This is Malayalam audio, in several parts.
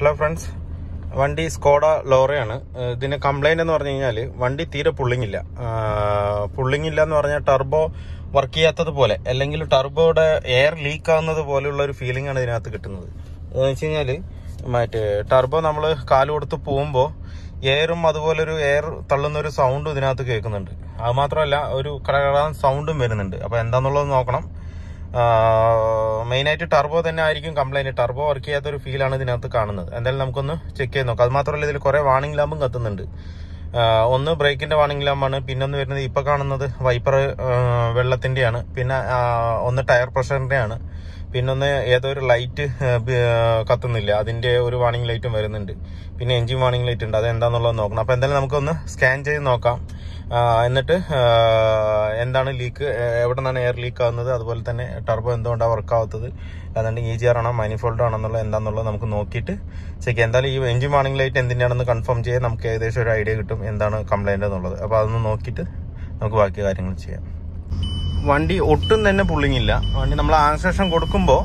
ഹലോ ഫ്രണ്ട്സ് വണ്ടി സ്കോഡ ലോറയാണ് ഏഹ് ഇതിന് കംപ്ലൈന്റ് എന്ന് പറഞ്ഞു കഴിഞ്ഞാൽ വണ്ടി തീരെ പുള്ളിങ് ഇല്ല പുള്ളിങ് ഇല്ല എന്ന് പറഞ്ഞാൽ ടർബോ വർക്ക് ചെയ്യാത്തത് പോലെ അല്ലെങ്കിൽ ടർബോയുടെ എയർ ലീക്ക് ആവുന്നത് പോലെയുള്ള ഒരു ഫീലിംഗ് ആണ് ഇതിനകത്ത് കിട്ടുന്നത് എന്ന് വെച്ച് കഴിഞ്ഞാൽ മറ്റേ ടർബോ നമ്മൾ കാല് കൊടുത്ത് പോകുമ്പോൾ എയറും അതുപോലെ ഒരു എയർ തള്ളുന്ന ഒരു സൗണ്ടും ഇതിനകത്ത് കേൾക്കുന്നുണ്ട് അത് മാത്രമല്ല ഒരു കടകടാൻ സൗണ്ടും വരുന്നുണ്ട് അപ്പൊ എന്താന്നുള്ളത് നോക്കണം മെയിനായിട്ട് ടർബോ തന്നെ ആയിരിക്കും കംപ്ലൈന്റ് ടർബോ വർക്ക് ചെയ്യാത്ത ഒരു ഫീലാണ് ഇതിനകത്ത് കാണുന്നത് എന്തായാലും നമുക്കൊന്ന് ചെക്ക് ചെയ്ത് നോക്കാം അത് മാത്രമല്ല ഇതിൽ കുറെ വാണിംഗ് ലാമ്പും കത്തുന്നുണ്ട് ആ, ഒന്ന് ബ്രേക്കിന്റെ വാണിംഗ് ലാമ്പാണ് പിന്നെ ഒന്ന് വരുന്നത് ഇപ്പൊ കാണുന്നത് വൈപ്പർ വെള്ളത്തിന്റെയാണ് പിന്നെ ആ, ഒന്ന് ടയർ പ്രഷറിന്റെയാണ് പിന്നെ ഒന്ന് ഏതോ ഒരു ലൈറ്റ് കത്തുന്നില്ല അതിന്റെ ഒരു വാണിംഗ് ലൈറ്റും വരുന്നുണ്ട് പിന്നെ എഞ്ചിൻ വാണിംഗ് ലൈറ്റ് ഉണ്ട് അത് എന്താന്നുള്ളത് നോക്കണം അപ്പൊ എന്തായാലും നമുക്കൊന്ന് സ്കാൻ ചെയ്ത് നോക്കാം ആ, എന്നിട്ട് ആ, എന്താണ് ലീക്ക് എവിടെ നിന്നാണ് എയർ ലീക്ക് ആവുന്നത് അതുപോലെ തന്നെ ടർബോ എന്തുകൊണ്ടാണ് വർക്ക് ആവാത്തത് അതാണ്ട് ഇ ജി ആർ ആണോ മൈനിഫോൾഡ് ആണെന്നുള്ളത് എന്താണെന്നുള്ളത് നമുക്ക് നോക്കിയിട്ട് ചെക്ക് ചെയ്യാം എന്തായാലും ഈ എഞ്ചിൻ വാണിംഗ് ലൈറ്റ് എന്തിനാണെന്ന് കൺഫേം ചെയ്യാൻ നമുക്ക് ഏകദേശം ഒരു ഐഡിയ കിട്ടും എന്താണ് കംപ്ലൈന്റ് എന്നുള്ളത് അപ്പോൾ അതൊന്ന് നോക്കിയിട്ട് നമുക്ക് ബാക്കി കാര്യങ്ങൾ ചെയ്യാം വണ്ടി ഒട്ടും തന്നെ പുള്ളിങ് ഇല്ല വണ്ടി നമ്മൾ ആൻസേഷൻ കൊടുക്കുമ്പോൾ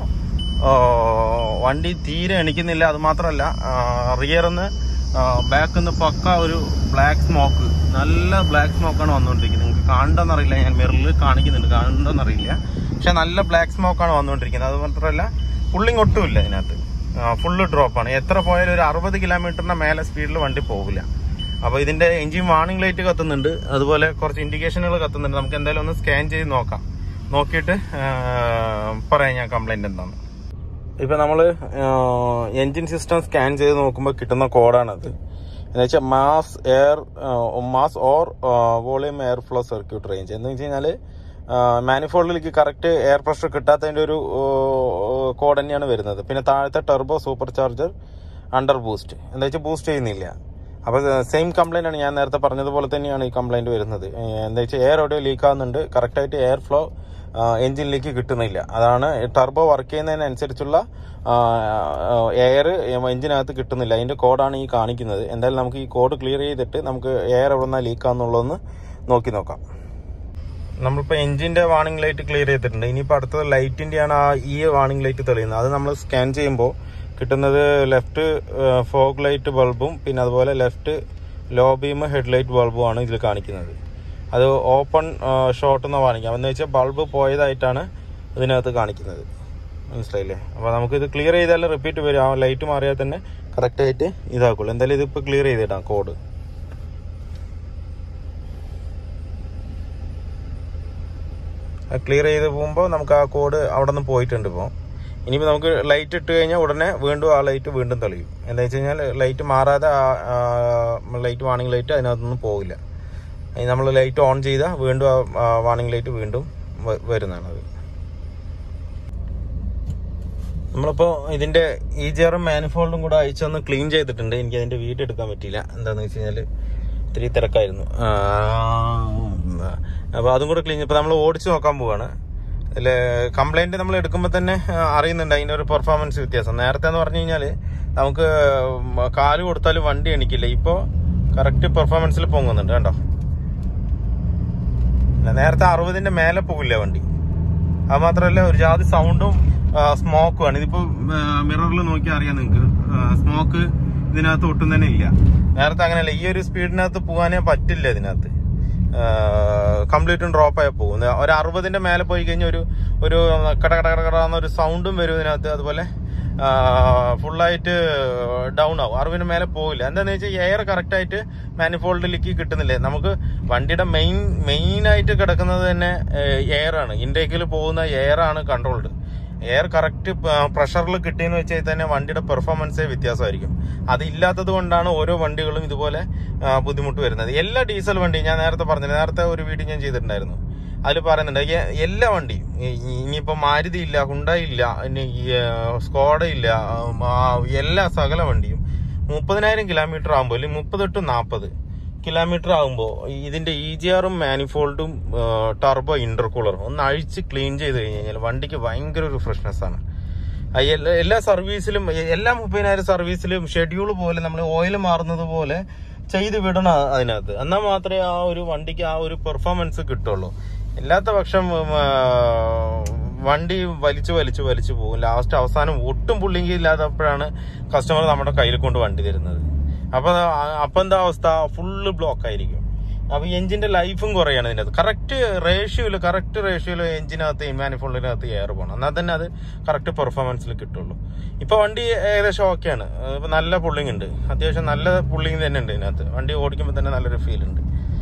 വണ്ടി തീരെ എണിക്കുന്നില്ല അത് മാത്രമല്ല റിയറിന്ന് ബാക്കിൽ നിന്ന് പക്ക ഒരു ബ്ലാക്ക് സ്മോക്ക് നല്ല ബ്ലാക്ക് സ്മോക്കാണ് വന്നുകൊണ്ടിരിക്കുന്നത് നിങ്ങൾക്ക് കാണണ്ടെന്നറിയില്ല ഞാൻ മിററിൽ കാണിക്കുന്നുണ്ട് കാണണ്ടെന്നറിയില്ല പക്ഷെ നല്ല ബ്ലാക്ക് സ്മോക്കാണ് വന്നുകൊണ്ടിരിക്കുന്നത് അത് മാത്രമല്ല പുള്ളിങ് ഒട്ടുമില്ല ഇതിനകത്ത് ഫുള്ള് ഡ്രോപ്പാണ് എത്ര പോയാലും ഒരു അറുപത് കിലോമീറ്ററിന്റെ മേലെ സ്പീഡിൽ വണ്ടി പോകില്ല അപ്പൊ ഇതിന്റെ എഞ്ചിൻ വാർണിംഗ് ലൈറ്റ് കത്തുന്നുണ്ട് അതുപോലെ കുറച്ച് ഇൻഡിക്കേഷനുകൾ കത്തുന്നുണ്ട് നമുക്ക് എന്തായാലും ഒന്ന് സ്കാൻ ചെയ്ത് നോക്കാം നോക്കിയിട്ട് ആ, പറയാം ഞാൻ കംപ്ലൈന്റ് എന്താണ് ഇപ്പൊ നമ്മള് എഞ്ചിൻ സിസ്റ്റം സ്കാൻ ചെയ്ത് നോക്കുമ്പോൾ കിട്ടുന്ന കോഡാണത് എന്ന് വെച്ചാൽ mass air mass or volume air flow circuit range എന്ന് വെച്ച് കഴിഞ്ഞാല് മാനിഫോൾഡിലേക്ക് കറക്റ്റ് എയർ പ്രഷർ കിട്ടാത്തതിന്റെ ഒരു കോഡ് തന്നെയാണ് വരുന്നത് പിന്നെ താഴത്തെ turbo supercharger under boost എന്താ വെച്ചാൽ ബൂസ്റ്റ് ചെയ്യുന്നില്ല അപ്പൊ സെയിം കംപ്ലൈന്റ് ആണ് ഞാൻ നേരത്തെ പറഞ്ഞതുപോലെ തന്നെയാണ് ഈ കംപ്ലൈന്റ് വരുന്നത് ഏഹ് എന്താ വെച്ചാൽ എയർ എവിടെയോ ലീക്ക് ആവുന്നുണ്ട് കറക്റ്റ് ആയിട്ട് എയർ ഫ്ലോ എഞ്ചിനിലേക്ക് കിട്ടുന്നില്ല അതാണ് ടർബോ വർക്ക് ചെയ്യുന്നതിനനുസരിച്ചുള്ള എയർ എഞ്ചിനകത്ത് കിട്ടുന്നില്ല അതിന്റെ കോഡാണ് ഈ കാണിക്കുന്നത് എന്തായാലും നമുക്ക് ഈ കോഡ് ക്ലിയർ ചെയ്തിട്ട് നമുക്ക് എയർ എവിടെ നിന്നാണ് ലീക്ക് ആവുന്നുള്ളതെന്ന് നോക്കി നോക്കാം നമ്മളിപ്പോ എഞ്ചിന്റെ വാണിംഗ് ലൈറ്റ് ക്ലിയർ ചെയ്തിട്ടുണ്ട് ഇനിയിപ്പോ അടുത്തത് ലൈറ്റിന്റെയാണ് ആ ഈ വാണിംഗ് ലൈറ്റ് തെളിയുന്നത് അത് നമ്മൾ സ്കാൻ ചെയ്യുമ്പോൾ കിട്ടുന്നത് ലെഫ്റ്റ് ഫോഗ് ലൈറ്റ് ബൾബും പിന്നെ അതുപോലെ ലെഫ്റ്റ് ലോ ബീം ഹെഡ്ലൈറ്റ് ബൾബും ആണ് ഇതിൽ കാണിക്കുന്നത് അത് ഓപ്പൺ ഷോട്ട് എന്ന് കാണിക്കാം എന്ന് വെച്ചാൽ ബൾബ് പോയതായിട്ടാണ് ഇതിനകത്ത് കാണിക്കുന്നത് മനസ്സിലായില്ലേ അപ്പൊ നമുക്ക് ഇത് ക്ലിയർ ചെയ്താൽ റിപ്പീറ്റ് വരും ആ ലൈറ്റ് മാറിയാൽ തന്നെ കറക്റ്റ് ആയിട്ട് ഇതാക്കുള്ളൂ എന്തായാലും ഇതിപ്പോ ക്ലിയർ ചെയ്തിട്ടാണ് കോഡ് ക്ലിയർ ചെയ്ത് പോകുമ്പോൾ നമുക്ക് ആ കോഡ് അവിടെ നിന്ന് പോയിട്ടുണ്ട് ഇപ്പോൾ ഇനിയിപ്പോൾ നമുക്ക് ലൈറ്റ് ഇട്ട് കഴിഞ്ഞാൽ ഉടനെ വീണ്ടും ആ ലൈറ്റ് വീണ്ടും തെളിയും എന്താ വെച്ച് കഴിഞ്ഞാൽ ലൈറ്റ് മാറാതെ ലൈറ്റ് വാണിംഗ് ലൈറ്റ് അതിനകത്തൊന്നും പോകില്ല നമ്മൾ ലൈറ്റ് ഓൺ ചെയ്താൽ വീണ്ടും ആ വാണിംഗ് ലൈറ്റ് വീണ്ടും വ- വരുന്നതാണ് അത് നമ്മളിപ്പോ ഇതിന്റെ ഈ ജെറും മാനിഫോൾഡും കൂടെ അയച്ചൊന്ന് ക്ലീൻ ചെയ്തിട്ടുണ്ട് എനിക്ക് അതിന്റെ വീഡിയോ എടുക്കാൻ പറ്റിയില്ല എന്താന്ന് വെച്ച് കഴിഞ്ഞാല് ഇത്തിരി തിരക്കായിരുന്നു ആ, അപ്പൊ അതും കൂടെ ക്ലീൻ ഇപ്പൊ നമ്മൾ ഓടിച്ചു നോക്കാൻ പോവാണ് അതില് കംപ്ലൈന്റ് നമ്മൾ എടുക്കുമ്പോൾ തന്നെ ആ, അറിയുന്നുണ്ട് അതിന്റെ ഒരു പെർഫോമൻസ് വ്യത്യാസം നേരത്തെ എന്ന് പറഞ്ഞു കഴിഞ്ഞാല് നമുക്ക് കാല് കൊടുത്താലും വണ്ടി എണിക്കില്ല ഇപ്പോ കറക്റ്റ് പെർഫോമൻസിൽ പൊങ്ങുന്നുണ്ട് കണ്ടോ നേരത്തെ അറുപതിന്റെ മേലെ പോകില്ല വണ്ടി അത് മാത്രമല്ല ഒരു ജാതി സൗണ്ടും സ്മോക്കും ആണ് ഇതിപ്പോ മിററിൽ നോക്കിയാൽ അറിയാം നിങ്ങൾക്ക് സ്മോക്ക് ഇതിനകത്ത് ഒട്ടും തന്നെ ഇല്ല നേരത്തെ അങ്ങനെയല്ല ഈ ഒരു സ്പീഡിനകത്ത് പോകാനേ പറ്റില്ല ഇതിനകത്ത് കംപ്ലീറ്റും ഡ്രോപ്പ് ആയി പോകും ഒരു അറുപതിന്റെ മേലെ പോയി കഴിഞ്ഞാൽ ഒരു ഒരു കട കട കട കട എന്നൊരു സൗണ്ടും വരും ഇതിനകത്ത് അതുപോലെ ഫുള്ളായിട്ട് ഡൗൺ ആവും അറിവിന് മേലെ പോകില്ല എന്താന്ന് വെച്ചാൽ എയർ കറക്റ്റ് ആയിട്ട് മാനിഫോൾഡിലേക്ക് കിട്ടുന്നില്ല നമുക്ക് വണ്ടിയുടെ മെയിൻ മെയിൻ ആയിട്ട് കിടക്കുന്നത് തന്നെ എയർ ആണ് ഇൻടേക്കിൽ പോകുന്ന എയർ ആണ് കൺട്രോൾഡ് എയർ കറക്റ്റ് പ്രഷറിൽ കിട്ടിയെന്ന് വെച്ചാൽ തന്നെ വണ്ടിയുടെ പെർഫോമൻസേ വ്യത്യാസമായിരിക്കും അത് ഇല്ലാത്തത് കൊണ്ടാണ് ഓരോ വണ്ടികളും ഇതുപോലെ ആ, ബുദ്ധിമുട്ട് വരുന്നത് എല്ലാ ഡീസൽ വണ്ടിയും ഞാൻ നേരത്തെ പറഞ്ഞു നേരത്തെ ഒരു വീഡിയോ ഞാൻ ചെയ്തിട്ടുണ്ടായിരുന്നു അതിൽ പറയുന്നുണ്ട് എ- എല്ലാ വണ്ടിയും ഇ- ഇ- ഇനിയിപ്പോ മാരുതി ഇല്ല ഹുണ്ടായി ഇല്ല ഇനി ഈ, ആ, സ്കോഡ ഇല്ല ആ, എല്ലാ സകല വണ്ടിയും മുപ്പതിനായിരം കിലോമീറ്റർ ആകുമ്പോൾ അല്ലെങ്കിൽ മുപ്പത് ടു നാൽപ്പത് കിലോമീറ്റർ ആകുമ്പോൾ ഇതിന്റെ ഇ ജി ആറും മാനിഫോൾഡും ടർബോ ഇന്റർകൂളറും ഒന്ന് അഴിച്ച് ക്ലീൻ ചെയ്ത് കഴിഞ്ഞ് കഴിഞ്ഞാൽ വണ്ടിക്ക് ഭയങ്കര ഒരു ഫ്രഷ്നെസ് ആണ് ആ എല്ലാ- എല്ലാ സർവീസിലും എ- എല്ലാ മുപ്പതിനായിരം സർവീസിലും ഷെഡ്യൂൾ പോലെ നമ്മൾ ഓയിൽ മാറുന്നത് പോലെ ചെയ്ത് വിടണം അ- അതിനകത്ത് എന്നാൽ മാത്രമേ ആ ഒരു വണ്ടിക്ക് ആ ഒരു പെർഫോമൻസ് കിട്ടുള്ളൂ അല്ലാത്ത പക്ഷം ഉം, ആ, വണ്ടി വലിച്ചു വലിച്ചു വലിച്ചു പോകും ലാസ്റ്റ് അവസാനം ഒട്ടും പുള്ളിങ്കി ഇല്ലാത്തപ്പോഴാണ് കസ്റ്റമർ നമ്മുടെ കയ്യിൽ കൊണ്ട് വണ്ടി തരുന്നത് അപ്പൊ അപ്പൊ എന്താ അവസ്ഥ ഫുള്ള് ബ്ലോക്ക് ആയിരിക്കും അപ്പൊ എഞ്ചിന്റെ ലൈഫും കുറയാണ് ഇതിനകത്ത് കറക്റ്റ് റേഷ്യോയില് കറക്റ്റ് റേഷ്യോയില് എഞ്ചിനകത്ത് മാനിഫോൾഡിനകത്ത് എയർ പോകണം എന്നാൽ തന്നെ അത് കറക്റ്റ് പെർഫോമൻസിൽ കിട്ടുള്ളൂ ഇപ്പൊ വണ്ടി ഏകദേശം ഓക്കെയാണ് ഇപ്പൊ നല്ല പുള്ളിങ് ഉണ്ട് അത്യാവശ്യം നല്ല പുള്ളിങ് തന്നെ ഉണ്ട് ഇതിനകത്ത് വണ്ടി ഓടിക്കുമ്പോൾ തന്നെ നല്ലൊരു ഫീൽ ഉണ്ട്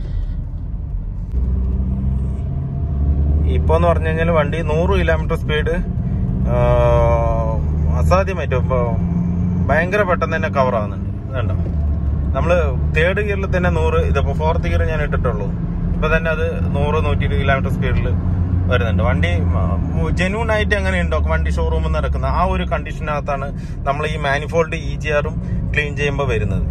ഇപ്പൊ എന്ന് പറഞ്ഞു കഴിഞ്ഞാൽ വണ്ടി നൂറ് കിലോമീറ്റർ സ്പീഡ് അസാധ്യമായിട്ട് ഇപ്പൊ ഭയങ്കര പെട്ടെന്ന് തന്നെ കവർ ആവുന്നുണ്ട് വേണ്ട നമ്മള് തേർഡ് ഗിയറിൽ തന്നെ നൂറ് ഇതിപ്പോ ഫോർത്ത് ഗിയർ ഞാൻ ഇട്ടിട്ടുള്ളൂ ഇപ്പൊ തന്നെ അത് നൂറ് നൂറ്റി ഇരുപത് കിലോമീറ്റർ സ്പീഡിൽ വരുന്നുണ്ട് വണ്ടി ജെന്യൂൺ ആയിട്ട് എങ്ങനെ ഉണ്ടോ വണ്ടി ഷോറൂമിൽ നടക്കുന്ന ആ ഒരു കണ്ടീഷനകത്താണ് നമ്മൾ ഈ മാനിഫോൾഡ് ഇ ജി ആറും ക്ലീൻ ചെയ്യുമ്പോൾ വരുന്നത്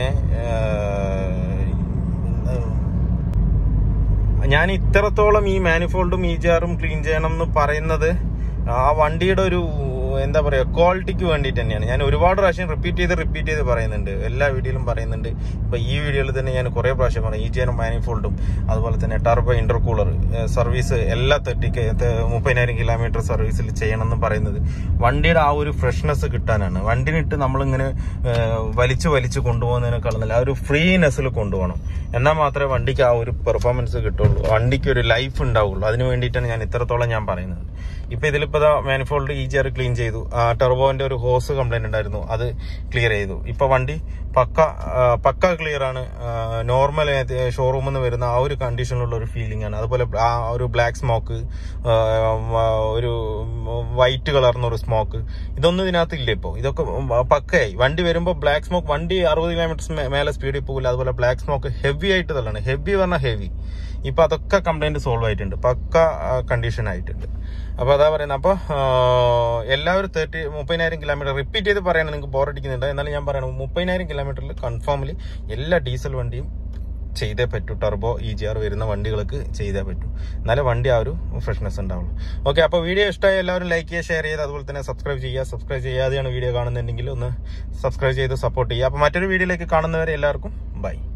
ഏഹ് ഞാൻ ഇത്രത്തോളം ഈ മാനിഫോൾഡും ഈ ജാറും ക്ലീൻ ചെയ്യണം എന്ന് പറയുന്നത് ആ വണ്ടിയുടെ ഒരു എന്താ പറയാ ക്വാളിറ്റിക്ക് വേണ്ടിയിട്ട് തന്നെയാണ് ഞാൻ ഒരുപാട് പ്രാവശ്യം റിപ്പീറ്റ് ചെയ്ത് റിപ്പീറ്റ് ചെയ്ത് പറയുന്നുണ്ട് എല്ലാ വീഡിയോയിലും പറയുന്നുണ്ട് ഇപ്പൊ ഈ വീഡിയോയിൽ തന്നെ ഞാൻ കുറെ പ്രാവശ്യം പറയും ഈ ജാനും മാനിഫോൾഡും അതുപോലെ തന്നെ ടർബോ ഇന്റർകൂളർ സർവീസ് എല്ലാ തേർട്ടിക്ക് മുപ്പതിനായിരം കിലോമീറ്റർ സർവീസിൽ ചെയ്യണം എന്ന് പറയുന്നത് വണ്ടിയുടെ ആ ഒരു ഫ്രഷ്നെസ് കിട്ടാനാണ് വണ്ടിനിട്ട് നമ്മളിങ്ങനെ ഏഹ്, വലിച്ചു വലിച്ചു കൊണ്ടുപോകുന്നതിനേക്കാൾ നല്ല ആ ഒരു ഫ്രീനെസ്സിൽ കൊണ്ടുപോകണം എന്നാൽ മാത്രമേ വണ്ടിക്ക് ആ ഒരു പെർഫോമൻസ് കിട്ടുള്ളൂ വണ്ടിക്ക് ഒരു ലൈഫ് ഉണ്ടാവുള്ളൂ അതിന് വേണ്ടിയിട്ടാണ് ഞാൻ ഇത്രത്തോളം ഞാൻ പറയുന്നത് ഇപ്പൊ ഇതിലിപ്പോ മാനിഫോൾഡ് ഈ ജെയർ ക്ലീൻ ചെയ്തു ആ ടെർബോന്റെ ഒരു ഹോസ് കംപ്ലൈന്റ് ഉണ്ടായിരുന്നു അത് ക്ലിയർ ചെയ്തു ഇപ്പൊ വണ്ടി പക്ക ആ, പക്ക ക്ലിയർ ആണ് നോർമൽ ഷോറൂമിൽ നിന്ന് വരുന്ന ആ ഒരു കണ്ടീഷനിലുള്ള ഒരു ഫീലിംഗ് ആണ് അതുപോലെ ആ ഒരു ബ്ലാക്ക് സ്മോക്ക് ഒരു വൈറ്റ് കളർന്ന ഒരു സ്മോക്ക് ഇതൊന്നും ഇതിനകത്ത് ഇല്ല ഇപ്പോൾ ഇതൊക്കെ പക്കയായി വണ്ടി വരുമ്പോൾ ബ്ലാക്ക് സ്മോക്ക് വണ്ടി അറുപത് കിലോമീറ്റർ മേലെ സ്പീഡിൽ പോകില്ല അതുപോലെ ബ്ലാക്ക് സ്മോക്ക് ഹെവി ആയിട്ട് തള്ളാണ് ഹെവി പറഞ്ഞാൽ ഹെവി ഇപ്പൊ അതൊക്കെ കംപ്ലൈന്റ് സോൾവ് ആയിട്ടുണ്ട് പക്ക കണ്ടീഷൻ ആയിട്ടുണ്ട് അപ്പൊ അതാ പറയുന്നത് അപ്പൊ ആ, എല്ലാവരും തേർട്ടി മുപ്പതിനായിരം കിലോമീറ്റർ റിപ്പീറ്റ് ചെയ്ത് പറയണം നിങ്ങൾക്ക് ബോറടിക്കുന്നുണ്ട് എന്നാലും ഞാൻ പറയണം മുപ്പതിനായിരം കിലോമീറ്ററിൽ കൺഫേംലി എല്ലാ ഡീസൽ വണ്ടിയും ചെയ്തേ പറ്റൂ ടർബോ ഇ ജി ആർ വരുന്ന വണ്ടികൾക്ക് ചെയ്തേ പറ്റൂ എന്നാലേ വണ്ടി ആ ഒരു ഫ്രഷ്നെസ് ഉണ്ടാവുള്ളൂ ഓക്കെ അപ്പോൾ വീഡിയോ ഇഷ്ടമായി എല്ലാവരും ലൈക്ക് ചെയ്യുക ഷെയർ ചെയ്യുക അതുപോലെ തന്നെ സബ്സ്ക്രൈബ് ചെയ്യുക സബ്സ്ക്രൈബ് ചെയ്യാതെയാണ് വീഡിയോ കാണുന്നുണ്ടെങ്കിൽ ഒന്ന് സബ്സ്ക്രൈബ് ചെയ്ത് സപ്പോർട്ട് ചെയ്യുക അപ്പോൾ മറ്റൊരു വീഡിയോയിലേക്ക് കാണുന്നവരെ എല്ലാവർക്കും ബൈ